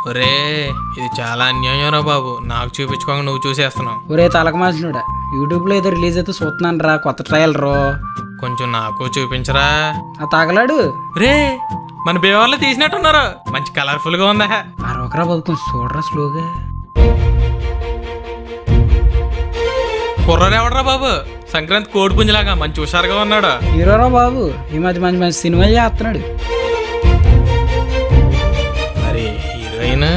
ఒరే ఇది చాలా అన్యాయం రా బాబు నాకు చూపించుకోక నువ్వు చూసేస్తున్నావు ఒరే తలక మాసినోడా యూట్యూబ్లో ఏదో రిలీజ్ అయితే చూస్తున్నాను రా కొత్త ట్రయల్ రో కొంచెం నాకు చూపించరా ఆ తగలాడు రే మన బేవాళ్ళు తీసినట్టున్నారు మంచి కలర్ఫుల్ గా ఉందా ఆ రోకరా బాబు కొంచెం చూడరా స్లోగా కుర్రాడు ఎవడరా బాబు సంక్రాంతి కోడి పుంజలాగా మంచి హుషారుగా ఉన్నాడు హీరోరా బాబు ఈ మధ్య మంచి మంచి సినిమాలు చేస్తున్నాడు మరి హీరోయిన్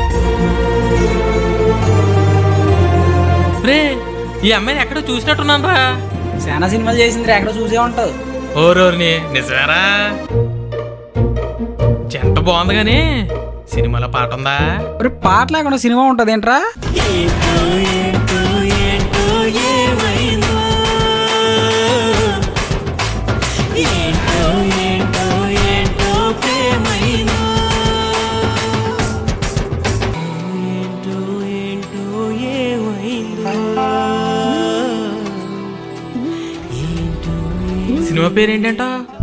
రే ఈ అమ్మాయిని ఎక్కడో చూసినట్టున్నాను రా చాలా సినిమాలు చేసింది ఎక్కడ చూసే ఉంటావు ఓరోరిని నిజమేరా జంట బాగుంది కానీ సినిమాలో పాట ఉందా ఒరే పాట లేకుండా సినిమా ఉంటుంది ఏంట్రా సినిమా పేరు ఏంటంట